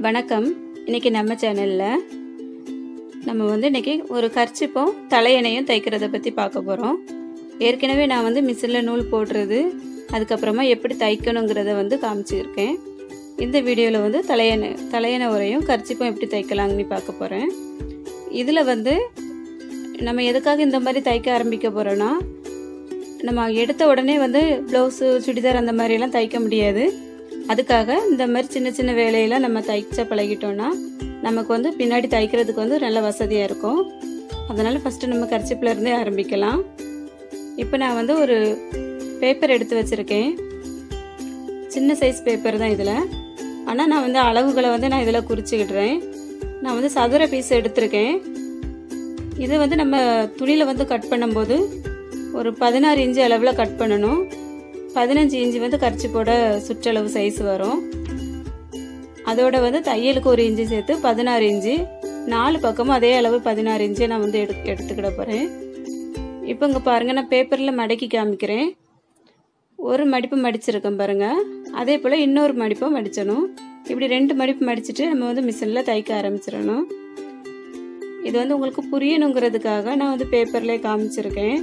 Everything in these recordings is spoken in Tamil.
வணக்கம் இன்னைக்கு நம்ம சேனலில் நம்ம வந்து இன்னைக்கு ஒரு கர்ச்சிப்பும் தலையணையும் தைக்கிறத பற்றி பார்க்க போகிறோம் ஏற்கனவே நான் வந்து மிஷினில் நூல் போடுறது அதுக்கப்புறமா எப்படி தைக்கணுங்கிறத வந்து காமிச்சிருக்கேன் இந்த வீடியோவில் வந்து தலையணை தலையணை உரையும் கர்ச்சிப்பும் எப்படி தைக்கலாங்கன்னு பார்க்க போகிறேன் இதில் வந்து நம்ம எதுக்காக இந்த மாதிரி தைக்க ஆரம்பிக்க போகிறோன்னா நம்ம எடுத்த உடனே வந்து ப்ளவுஸு சுடிதார் அந்த மாதிரியெல்லாம் தைக்க முடியாது அதுக்காக இந்த மாதிரி சின்ன சின்ன வேலையெல்லாம் நம்ம தைச்ச பழகிட்டோம்னா நமக்கு வந்து பின்னாடி தைக்கிறதுக்கு வந்து நல்ல வசதியாக இருக்கும் அதனால் ஃபஸ்ட்டு நம்ம கர்ச்சிப்பில் இருந்தே ஆரம்பிக்கலாம் இப்போ நான் வந்து ஒரு பேப்பர் எடுத்து வச்சுருக்கேன் சின்ன சைஸ் பேப்பர் தான் இதில் ஆனால் நான் வந்து அளவுகளை வந்து நான் இதில் குறிச்சிக்கிடுறேன் நான் வந்து சதுர பீஸ் எடுத்திருக்கேன் இது வந்து நம்ம துணியில் வந்து கட் பண்ணும்போது ஒரு பதினாறு இன்ச்சு அளவில் கட் பண்ணணும் பதினஞ்சு இன்ச்சு வந்து கர்ச்சிப்போட சுற்றளவு சைஸ் வரும் அதோட வந்து தையலுக்கு ஒரு இன்ச்சு சேர்த்து பதினாறு இன்ச்சு நாலு பக்கமும் அதே அளவு பதினாறு இன்ச்சு நான் வந்து எடு எடுத்துக்கிட போகிறேன் இப்போ இங்கே பாருங்கள் நான் பேப்பரில் மடக்கி காமிக்கிறேன் ஒரு மடிப்பு மடிச்சிருக்கேன் பாருங்கள் அதே போல் இன்னொரு மடிப்பும் மடிச்சணும் இப்படி ரெண்டு மடிப்பு மடிச்சுட்டு நம்ம வந்து மிஷினில் தைக்க ஆரம்பிச்சிடணும் இது வந்து உங்களுக்கு புரியணுங்கிறதுக்காக நான் வந்து பேப்பர்லேயே காமிச்சிருக்கேன்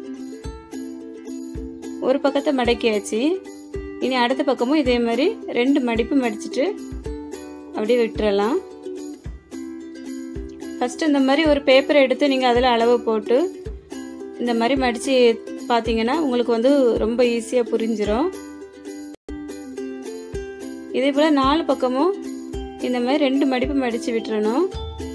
ஒரு பக்கத்தை மடக்கியாச்சு இனி அடுத்த பக்கமும் இதே மாதிரி ரெண்டு மடிப்பு மடிச்சுட்டு அப்படியே விட்டுறலாம் ஃபஸ்ட்டு இந்த மாதிரி ஒரு பேப்பரை எடுத்து நீங்கள் அதில் அளவு போட்டு இந்த மாதிரி மடித்து பார்த்தீங்கன்னா உங்களுக்கு வந்து ரொம்ப ஈஸியாக புரிஞ்சிடும் இதே போல் நாலு பக்கமும் இந்த மாதிரி ரெண்டு மடிப்பு மடித்து விட்டுறணும்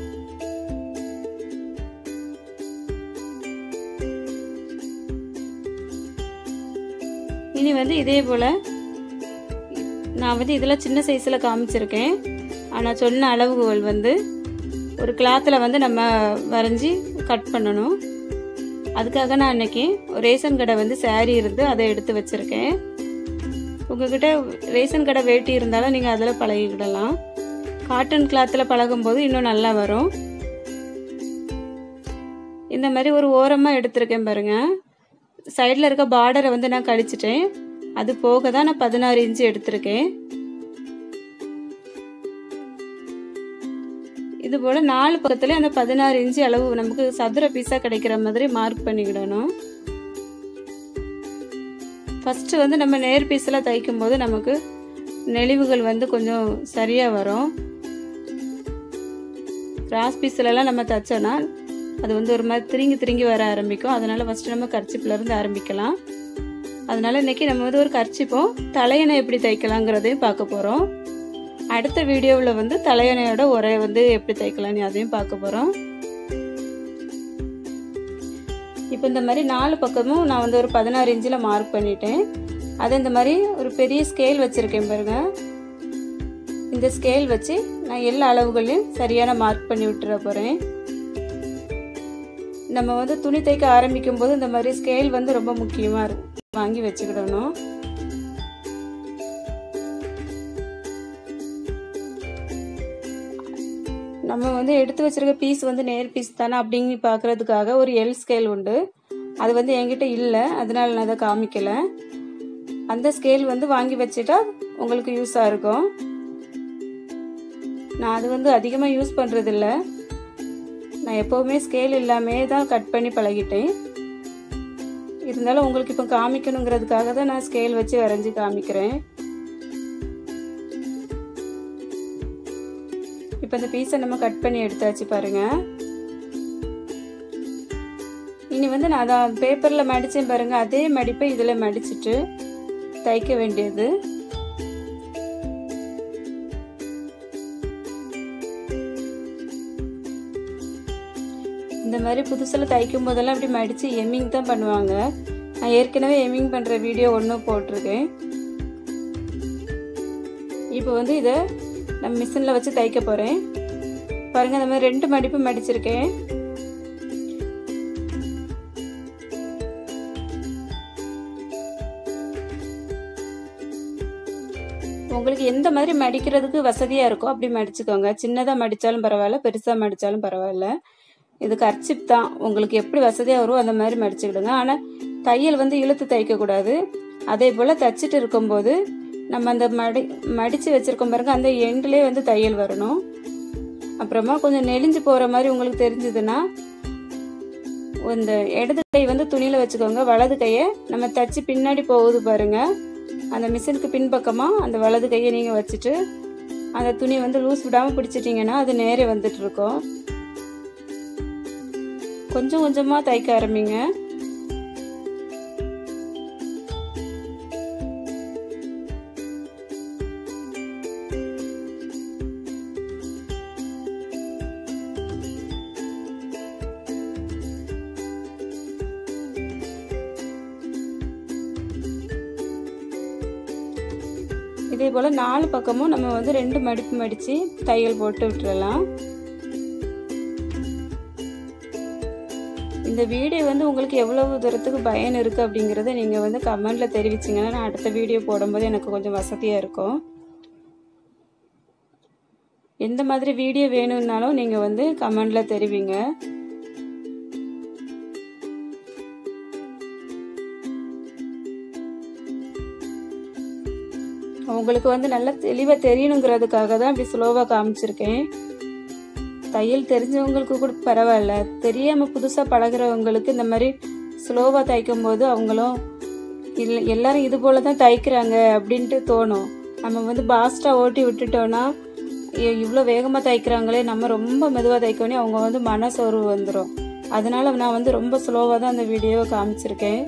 இனி வந்து இதே போல் நான் வந்து இதில் சின்ன சைஸில் காமிச்சிருக்கேன் ஆனால் சொன்ன அளவுகள் வந்து ஒரு கிளாத்தில் வந்து நம்ம வரைஞ்சி கட் பண்ணணும் அதுக்காக நான் இன்னைக்கு ரேஷன் கடை வந்து சேரீ இருந்து அதை எடுத்து வச்சுருக்கேன் உங்ககிட்ட ரேஷன் கடை வேட்டி இருந்தாலும் நீங்கள் அதில் பழகிக்கிடலாம் காட்டன் கிளாத்தில் பழகும்போது இன்னும் நல்லா வரும் இந்த மாதிரி ஒரு ஓரமாக எடுத்திருக்கேன் பாருங்கள் சைடில் இருக்க பார்டரை வந்து நான் கழிச்சிட்டேன் அது போக தான் நான் பதினாறு இன்ச்சு எடுத்திருக்கேன் இது போல் நாலு பக்கத்துலேயே அந்த பதினாறு இன்ச்சு அளவு நமக்கு சதுர பீஸாக கிடைக்கிற மாதிரி மார்க் பண்ணிக்கிடணும் ஃபஸ்ட்டு வந்து நம்ம நேர் பீஸில் தைக்கும் போது நமக்கு நெளிவுகள் வந்து கொஞ்சம் சரியாக வரும் கிராஸ் பீஸ்லலாம் நம்ம தைச்சோன்னா அது வந்து ஒரு மாதிரி திருங்கி திருங்கி வர ஆரம்பிக்கும் அதனால ஃபஸ்ட்டு நம்ம கர்ச்சிப்பில் இருந்து ஆரம்பிக்கலாம் அதனால இன்னைக்கு நம்ம வந்து ஒரு கர்ச்சிப்போம் தலையணை எப்படி தைக்கலாங்கிறதையும் பார்க்க போகிறோம் அடுத்த வீடியோவில் வந்து தலையணையோட உரை வந்து எப்படி தைக்கலாம்னு அதையும் பார்க்க போகிறோம் இப்போ இந்த மாதிரி நாலு பக்கமும் நான் வந்து ஒரு பதினாறு இன்ச்சில் மார்க் பண்ணிட்டேன் அதை இந்த மாதிரி ஒரு பெரிய ஸ்கேல் வச்சுருக்கேன் பாருங்க இந்த ஸ்கேல் வச்சு நான் எல்லா அளவுகளையும் சரியான மார்க் பண்ணி விட்டுற போகிறேன் நம்ம வந்து துணி தைக்க ஆரம்பிக்கும் போது இந்த மாதிரி ஸ்கேல் வந்து ரொம்ப முக்கியமாக இருக்கும் வாங்கி வச்சுக்கிடணும் நம்ம வந்து எடுத்து வச்சிருக்க பீஸ் வந்து நேர் பீஸ் தானே அப்படிங்கி பார்க்கறதுக்காக ஒரு எல் ஸ்கேல் உண்டு அது வந்து என்கிட்ட இல்லை அதனால நான் அதை காமிக்கல அந்த ஸ்கேல் வந்து வாங்கி வச்சுட்டா உங்களுக்கு யூஸாக இருக்கும் நான் அது வந்து அதிகமாக யூஸ் பண்ணுறதில்ல நான் எப்போவுமே ஸ்கேல் இல்லாமே தான் கட் பண்ணி பழகிட்டேன் இருந்தாலும் உங்களுக்கு இப்போ காமிக்கணுங்கிறதுக்காக தான் நான் ஸ்கேல் வச்சு வரைஞ்சி காமிக்கிறேன் இப்போ இந்த பீஸை நம்ம கட் பண்ணி எடுத்தாச்சு பாருங்க இனி வந்து நான் அதான் பேப்பரில் மடித்தேன் பாருங்க அதே மடிப்பை இதில் மடிச்சிட்டு தைக்க வேண்டியது இந்த மாதிரி புதுசில் தைக்கும் போதெல்லாம் இப்படி மடித்து எம்மிங் தான் பண்ணுவாங்க நான் ஏற்கனவே எம்மிங் பண்ணுற வீடியோ ஒன்றும் போட்டிருக்கேன் இப்போ வந்து இதை நம்ம மிஷினில் வச்சு தைக்க போகிறேன் பாருங்கள் இந்த மாதிரி ரெண்டு மடிப்பு மடிச்சிருக்கேன் உங்களுக்கு எந்த மாதிரி மடிக்கிறதுக்கு வசதியாக இருக்கோ அப்படி மடிச்சுக்கோங்க சின்னதாக மடித்தாலும் பரவாயில்ல பெருசாக மடித்தாலும் பரவாயில்ல இது கர்ச்சிப் தான் உங்களுக்கு எப்படி வசதியாக வரும் அந்த மாதிரி மடிச்சுக்கிடுங்க ஆனால் தையல் வந்து இழுத்து தைக்கக்கூடாது அதே போல் தைச்சிட்டு இருக்கும்போது நம்ம அந்த மடி மடித்து வச்சுருக்கோம் பாருங்க அந்த எண்ட்லேயே வந்து தையல் வரணும் அப்புறமா கொஞ்சம் நெளிஞ்சு போகிற மாதிரி உங்களுக்கு தெரிஞ்சதுன்னா இந்த இடது கை வந்து துணியில் வச்சுக்கோங்க வலது கையை நம்ம தச்சு பின்னாடி போகுது பாருங்க அந்த மிஷினுக்கு பின்பக்கமாக அந்த வலது கையை நீங்கள் வச்சுட்டு அந்த துணி வந்து லூஸ் விடாமல் பிடிச்சிட்டிங்கன்னா அது நேரே வந்துட்டு இருக்கும் கொஞ்சம் கொஞ்சமாக தைக்க ஆரம்பிங்க இதே போல் நாலு பக்கமும் நம்ம வந்து ரெண்டு மடிப்பு மடித்து தையல் போட்டு விட்டுறலாம் இந்த வீடியோ வந்து உங்களுக்கு எவ்வளவு தூரத்துக்கு பயன் இருக்குது அப்படிங்கிறத நீங்கள் வந்து கமெண்டில் தெரிவிச்சிங்கன்னா நான் அடுத்த வீடியோ போடும்போது எனக்கு கொஞ்சம் வசதியாக இருக்கும் எந்த மாதிரி வீடியோ வேணும்னாலும் நீங்கள் வந்து கமெண்டில் தெரிவிங்க உங்களுக்கு வந்து நல்லா தெளிவாக தெரியணுங்கிறதுக்காக தான் இப்படி ஸ்லோவாக காமிச்சிருக்கேன் தையல் தெரிஞ்சவங்களுக்கு கூட பரவாயில்ல தெரியாமல் புதுசாக பழகிறவங்களுக்கு இந்த மாதிரி ஸ்லோவாக தைக்கும் போது அவங்களும் இல்லை எல்லாரும் இது போல தான் தைக்கிறாங்க அப்படின்ட்டு தோணும் நம்ம வந்து பாஸ்ட்டாக ஓட்டி விட்டுட்டோன்னா இவ்வளோ வேகமாக தைக்கிறாங்களே நம்ம ரொம்ப மெதுவாக தைக்கோனே அவங்க வந்து மனசோர்வு வந்துடும் அதனால நான் வந்து ரொம்ப ஸ்லோவாக தான் அந்த வீடியோவை காமிச்சிருக்கேன்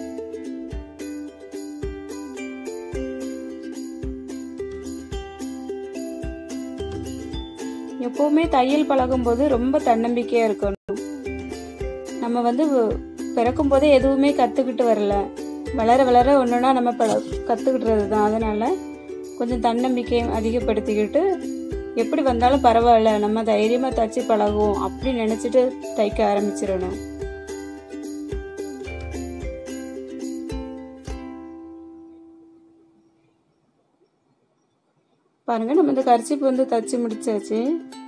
எப்போவுமே தையல் பழகும்போது ரொம்ப தன்னம்பிக்கையாக இருக்கணும் நம்ம வந்து பிறக்கும் போதே எதுவுமே கற்றுக்கிட்டு வரல வளர வளர ஒன்றுனா நம்ம ப கற்றுக்கிட்டுறது தான் அதனால் கொஞ்சம் தன்னம்பிக்கையை அதிகப்படுத்திக்கிட்டு எப்படி வந்தாலும் பரவாயில்ல நம்ம தைரியமாக தைச்சி பழகுவோம் அப்படி நினச்சிட்டு தைக்க ஆரம்பிச்சிடணும் பாருங்க நம்ம இந்த கர்ச்சிப்பு வந்து தச்சு முடிச்சாச்சு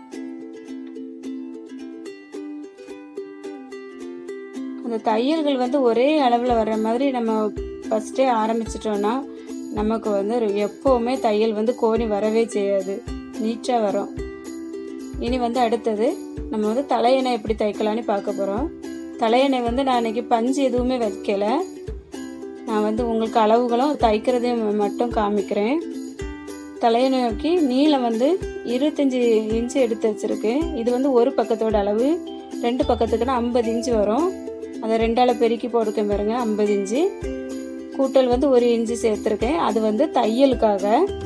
அந்த தையல்கள் வந்து ஒரே அளவில் வர்ற மாதிரி நம்ம ஃபஸ்ட்டே ஆரம்பிச்சிட்டோன்னா நமக்கு வந்து எப்போவுமே தையல் வந்து கோணி வரவே செய்யாது நீட்டாக வரும் இனி வந்து அடுத்தது நம்ம வந்து தலையணை எப்படி தைக்கலான்னு பார்க்க போகிறோம் தலையணை வந்து நான் இன்னைக்கு பஞ்சு எதுவுமே வைக்கல நான் வந்து உங்களுக்கு அளவுகளும் தைக்கிறதையும் மட்டும் காமிக்கிறேன் தலையை நோக்கி நீளம் வந்து இருபத்தஞ்சி இன்ச்சு எடுத்து வச்சுருக்கேன் இது வந்து ஒரு பக்கத்தோட அளவு ரெண்டு பக்கத்துக்குன்னா ஐம்பது இன்ச்சு வரும் அதை ரெண்டால் பெருக்கி போட்டிருக்கேன் பாருங்க ஐம்பது இன்ச்சு கூட்டல் வந்து ஒரு இன்ச்சு சேர்த்துருக்கேன் அது வந்து தையலுக்காக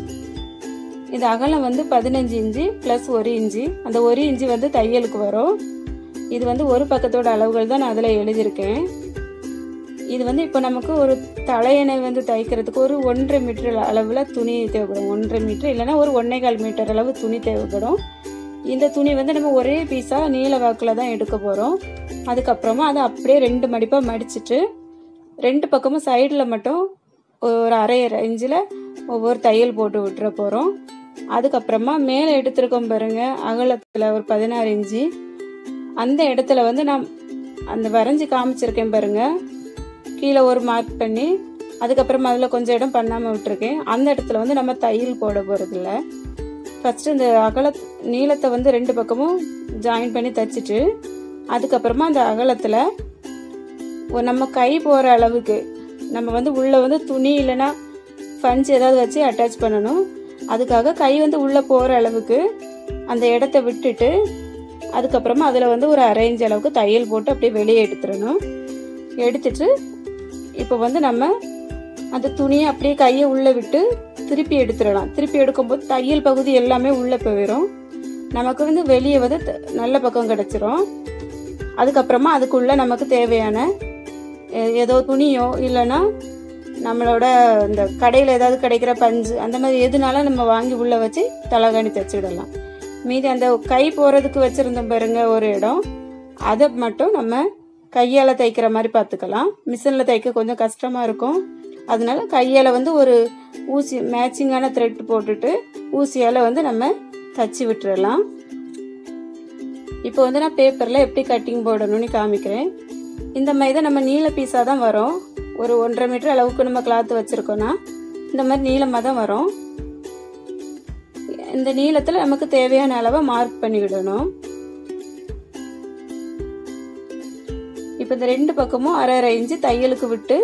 இது அகலம் வந்து பதினஞ்சு இன்ச்சு ப்ளஸ் ஒரு இன்ச்சு அந்த ஒரு இன்ச்சு வந்து தையலுக்கு வரும் இது வந்து ஒரு பக்கத்தோட அளவுகள் தான் நான் அதில் எழுதியிருக்கேன் இது வந்து இப்போ நமக்கு ஒரு தலையணை வந்து தைக்கிறதுக்கு ஒரு ஒன்றரை மீட்டர் அளவில் துணி தேவைப்படும் ஒன்றரை மீட்டர் இல்லைன்னா ஒரு ஒன்றே கால் மீட்டர் அளவு துணி தேவைப்படும் இந்த துணி வந்து நம்ம ஒரே பீஸாக நீல வாக்கில் தான் எடுக்க போகிறோம் அதுக்கப்புறமா அதை அப்படியே ரெண்டு மடிப்பாக மடிச்சிட்டு ரெண்டு பக்கமும் சைடில் மட்டும் ஒரு அரை இன்ச்சில் ஒவ்வொரு தையல் போட்டு விட்டுற போகிறோம் அதுக்கப்புறமா மேலே எடுத்துருக்கோம் பாருங்க அகலத்தில் ஒரு பதினாறு இன்ச்சு அந்த இடத்துல வந்து நான் அந்த வரைஞ்சி காமிச்சிருக்கேன் பாருங்க கீழே ஒரு மார்க் பண்ணி அதுக்கப்புறமா அதில் கொஞ்சம் இடம் பண்ணாமல் விட்டுருக்கேன் அந்த இடத்துல வந்து நம்ம தையல் போட போகிறதில்ல ஃபஸ்ட்டு இந்த அகல நீளத்தை வந்து ரெண்டு பக்கமும் ஜாயின் பண்ணி தைச்சிட்டு அதுக்கப்புறமா அந்த அகலத்தில் நம்ம கை போகிற அளவுக்கு நம்ம வந்து உள்ளே வந்து துணி இல்லைன்னா ஃபஞ்ச் ஏதாவது வச்சு அட்டாச் பண்ணணும் அதுக்காக கை வந்து உள்ளே போகிற அளவுக்கு அந்த இடத்த விட்டுட்டு அதுக்கப்புறமா அதில் வந்து ஒரு அரேஞ்ச் அளவுக்கு தையல் போட்டு அப்படியே வெளியே எடுத்துடணும் எடுத்துட்டு இப்போ வந்து நம்ம அந்த துணியை அப்படியே கையை உள்ளே விட்டு திருப்பி எடுத்துடலாம் திருப்பி எடுக்கும்போது தையல் பகுதி எல்லாமே உள்ளே போயிடும் நமக்கு வந்து வெளியே வந்து நல்ல பக்கம் கிடச்சிரும் அதுக்கப்புறமா அதுக்குள்ளே நமக்கு தேவையான ஏதோ துணியோ இல்லைன்னா நம்மளோட இந்த கடையில் ஏதாவது கிடைக்கிற பஞ்சு அந்த மாதிரி எதுனாலும் நம்ம வாங்கி உள்ளே வச்சு தலகாணி தைச்சிடலாம் மீதி அந்த கை போகிறதுக்கு வச்சுருந்தோம் பாருங்க ஒரு இடம் அதை மட்டும் நம்ம கையால் தைக்கிற மாதிரி பார்த்துக்கலாம் மிஷினில் தைக்க கொஞ்சம் கஷ்டமாக இருக்கும் அதனால கையால் வந்து ஒரு ஊசி மேட்சிங்கான த்ரெட் போட்டுட்டு ஊசியால் வந்து நம்ம தச்சு விட்டுறலாம் இப்போ வந்து நான் பேப்பரில் எப்படி கட்டிங் போடணும்னு காமிக்கிறேன் இந்த மாதிரி தான் நம்ம நீல பீஸாக தான் வரும் ஒரு ஒன்றரை மீட்டர் அளவுக்கு நம்ம கிளாத் வச்சுருக்கோன்னா இந்த மாதிரி நீளமாக தான் வரும் இந்த நீளத்தில் நமக்கு தேவையான அளவை மார்க் பண்ணிவிடணும் இப்போ இந்த ரெண்டு பக்கமும் அரை அரை இன்ச்சு தையலுக்கு விட்டு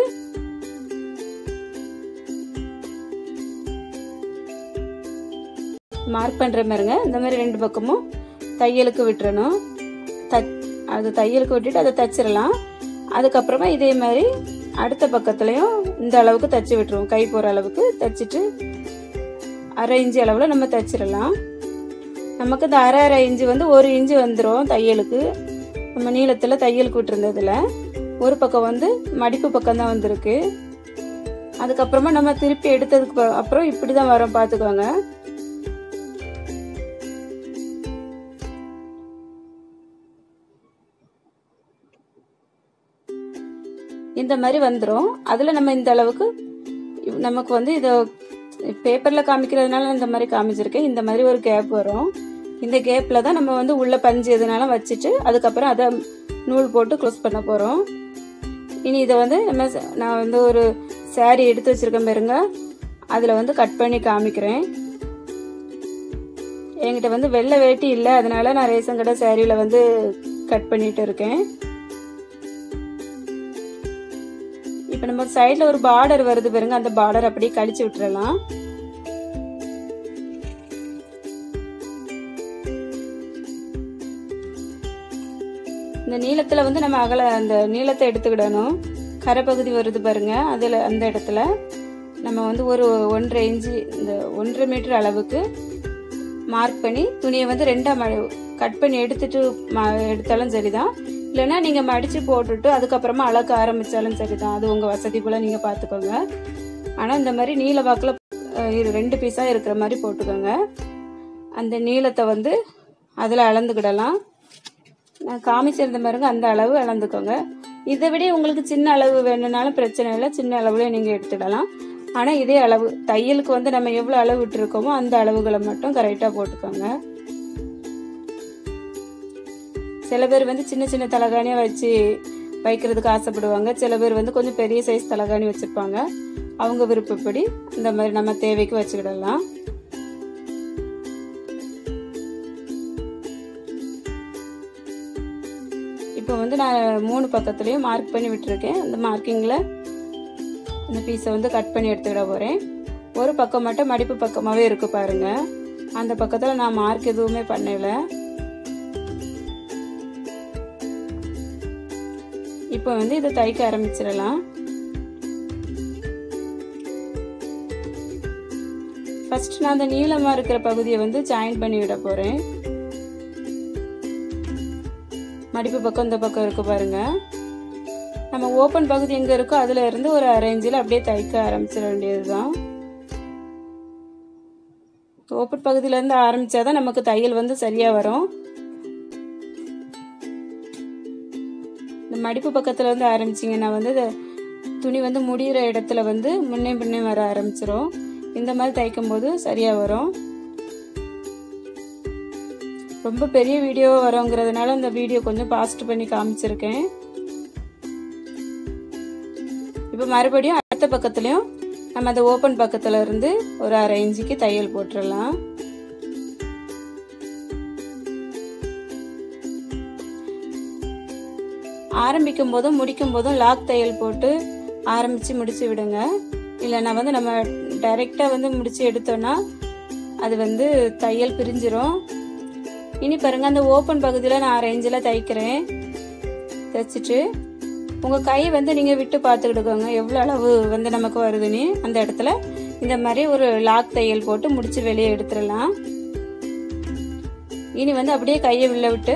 மார்க் பண்ணுற மாதிரிங்க இந்த மாதிரி ரெண்டு பக்கமும் தையலுக்கு விட்டுறணும் தச் அது தையலுக்கு விட்டுட்டு அதை தச்சிடலாம் அதுக்கப்புறமா இதே மாதிரி அடுத்த பக்கத்துலையும் இந்த அளவுக்கு தச்சு விட்டுருவோம் கை போகிற அளவுக்கு தச்சுட்டு அரை இன்ச்சு அளவில் நம்ம தச்சிடலாம் நமக்கு இந்த அரை அரை இன்ச்சு வந்து ஒரு இன்ச்சு வந்துடும் தையலுக்கு நம்ம நீளத்தில் தையலுக்கு விட்டுருந்ததில் ஒரு பக்கம் வந்து மடிப்பு பக்கம் தான் வந்திருக்கு அதுக்கப்புறமா நம்ம திருப்பி எடுத்ததுக்கு அப்புறம் இப்படி தான் வரோம் பார்த்துக்கோங்க இந்த மாதிரி வந்துடும் அதில் நம்ம இந்த அளவுக்கு நமக்கு வந்து இதை பேப்பரில் காமிக்கிறதுனால இந்த மாதிரி காமிச்சிருக்கேன் இந்த மாதிரி ஒரு கேப் வரும் இந்த கேப்பில் தான் நம்ம வந்து உள்ள பஞ்சு எதுனாலும் வச்சுட்டு அதுக்கப்புறம் அதை நூல் போட்டு க்ளோஸ் பண்ண போகிறோம் இனி இதை வந்து நம்ம நான் வந்து ஒரு சாரீ எடுத்து வச்சுருக்கேன் பாருங்க அதில் வந்து கட் பண்ணி காமிக்கிறேன் என்கிட்ட வந்து வெள்ளை வேட்டி இல்லை அதனால நான் ரேஷன் கடை சாரியில் வந்து கட் பண்ணிட்டு இருக்கேன் இப்போ நம்ம சைடில் ஒரு பார்டர் வருது பாருங்க அந்த பார்டர் அப்படியே கழிச்சு விட்டுறலாம் இந்த நீளத்தில் வந்து நம்ம அகல அந்த நீளத்தை எடுத்துக்கிடணும் கரைப்பகுதி வருது பாருங்க அதில் அந்த இடத்துல நம்ம வந்து ஒரு ஒன்றரை இன்ச்சு இந்த ஒன்றரை மீட்டர் அளவுக்கு மார்க் பண்ணி துணியை வந்து ரெண்டாக கட் பண்ணி எடுத்துட்டு எடுத்தாலும் சரிதான் இல்லைன்னா நீங்கள் மடித்து போட்டுட்டு அதுக்கப்புறமா அளக்க ஆரம்பித்தாலும் சரிதான் அது உங்கள் வசதி போல் நீங்கள் பார்த்துக்கோங்க ஆனால் இந்த மாதிரி நீல வாக்கில் இது ரெண்டு பீஸாக இருக்கிற மாதிரி போட்டுக்கோங்க அந்த நீளத்தை வந்து அதில் அளந்துக்கிடலாம் நான் காமிச்சிருந்த பாருங்க அந்த அளவு அளந்துக்கோங்க இதை விட உங்களுக்கு சின்ன அளவு வேணும்னாலும் பிரச்சனை இல்லை சின்ன அளவுல நீங்கள் எடுத்துடலாம் ஆனால் இதே அளவு தையலுக்கு வந்து நம்ம எவ்வளோ அளவு விட்டுருக்கோமோ அந்த அளவுகளை மட்டும் கரெக்டாக போட்டுக்கோங்க சில பேர் வந்து சின்ன சின்ன தலகாணியாக வச்சு வைக்கிறதுக்கு ஆசைப்படுவாங்க சில பேர் வந்து கொஞ்சம் பெரிய சைஸ் தலகாணி வச்சுருப்பாங்க அவங்க விருப்பப்படி இந்த மாதிரி நம்ம தேவைக்கு வச்சுக்கிடலாம் இப்போ வந்து நான் மூணு பக்கத்துலேயும் மார்க் பண்ணி விட்டுருக்கேன் அந்த மார்க்கிங்கில் அந்த பீஸை வந்து கட் பண்ணி எடுத்துக்கிட போகிறேன் ஒரு பக்கம் மட்டும் மடிப்பு பக்கமாகவே இருக்கு பாருங்க அந்த பக்கத்தில் நான் மார்க் எதுவுமே பண்ணலை இப்போ வந்து இதை தைக்க ஆரம்பிச்சிடலாம் ஃபர்ஸ்ட் நான் அந்த நீளமாக இருக்கிற பகுதியை வந்து ஜாயின் பண்ணி விட போகிறேன் மடிப்பு பக்கம் இந்த பக்கம் இருக்கு பாருங்க நம்ம ஓப்பன் பகுதி எங்கே இருக்கோ அதில் இருந்து ஒரு அரேஞ்சில் அப்படியே தைக்க ஆரம்பிச்சிட வேண்டியது தான் ஓப்பன் பகுதியிலேருந்து ஆரம்பித்தாதான் நமக்கு தையல் வந்து சரியாக வரும் இந்த மடிப்பு பக்கத்தில் வந்து ஆரம்பிச்சிங்கன்னா வந்து துணி வந்து முடிகிற இடத்துல வந்து முன்னே பின்னே வர ஆரம்பிச்சிரும் இந்த மாதிரி தைக்கும் போது சரியாக வரும் ரொம்ப பெரிய வீடியோ வரோங்கிறதுனால இந்த வீடியோ கொஞ்சம் பாஸ்ட் பண்ணி காமிச்சிருக்கேன் இப்போ மறுபடியும் அடுத்த பக்கத்துலையும் நம்ம அந்த ஓப்பன் பக்கத்தில் இருந்து ஒரு அரை இன்ச்சுக்கு தையல் போட்டுடலாம் ஆரம்பிக்கும் போதும் முடிக்கும் போதும் லாக் தையல் போட்டு ஆரம்பித்து முடிச்சு விடுங்க இல்லைன்னா வந்து நம்ம டைரெக்டாக வந்து முடிச்சு எடுத்தோன்னா அது வந்து தையல் பிரிஞ்சிரும் இனி பாருங்க அந்த ஓப்பன் பகுதியில் நான் ரேஞ்சில் தைக்கிறேன் தைச்சிட்டு உங்கள் கை வந்து நீங்கள் விட்டு பார்த்துக்கிட்டுக்கோங்க எவ்வளோ அளவு வந்து நமக்கு வருதுன்னு அந்த இடத்துல இந்த மாதிரி ஒரு லாக் தையல் போட்டு முடிச்சு வெளியே எடுத்துடலாம் இனி வந்து அப்படியே கையை உள்ள விட்டு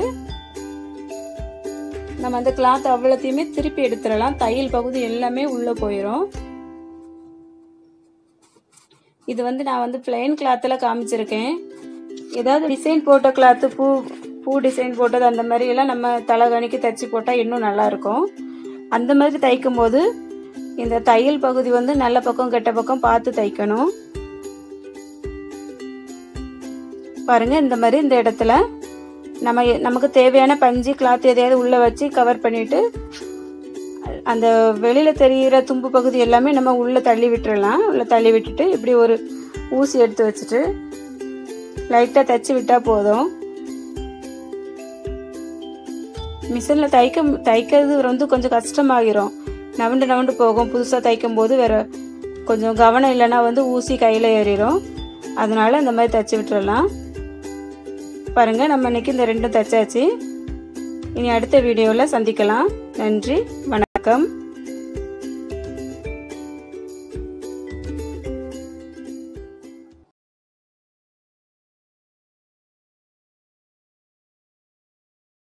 நம்ம அந்த கிளாத் அவ்வளோத்தையுமே திருப்பி எடுத்துடலாம் தையல் பகுதி எல்லாமே உள்ளே போயிடும் இது வந்து நான் வந்து பிளெயின் கிளாத்தில் காமிச்சிருக்கேன் ஏதாவது டிசைன் போட்ட கிளாத்து பூ பூ டிசைன் போட்டது அந்த மாதிரி எல்லாம் நம்ம தலைகணிக்கு தைச்சி போட்டால் இன்னும் நல்லா இருக்கும் அந்த மாதிரி தைக்கும் போது இந்த தையல் பகுதி வந்து நல்ல பக்கம் கெட்ட பக்கம் பார்த்து தைக்கணும் பாருங்க இந்த மாதிரி இந்த இடத்துல நம்ம நமக்கு தேவையான பஞ்சு கிளாத் எதையாவது உள்ள வச்சு கவர் பண்ணிட்டு அந்த வெளியில் தெரிகிற தும்பு பகுதி எல்லாமே நம்ம உள்ளே தள்ளி விட்டுறலாம் உள்ளே தள்ளி விட்டுட்டு இப்படி ஒரு ஊசி எடுத்து வச்சுட்டு லைட்டாக தைச்சி விட்டால் போதும் மிஷினில் தைக்க தைக்கிறது வந்து கொஞ்சம் கஷ்டமாகிரும் நவண்டு நவண்டு போகும் புதுசாக தைக்கும் போது வேற கொஞ்சம் கவனம் இல்லைன்னா வந்து ஊசி கையில் ஏறிடும் அதனால இந்த மாதிரி தைச்சி விட்டுறலாம் பாருங்கள் நம்ம இன்னைக்கு இந்த ரெண்டும் தைச்சாச்சு இனி அடுத்த வீடியோவில் சந்திக்கலாம் நன்றி வணக்கம்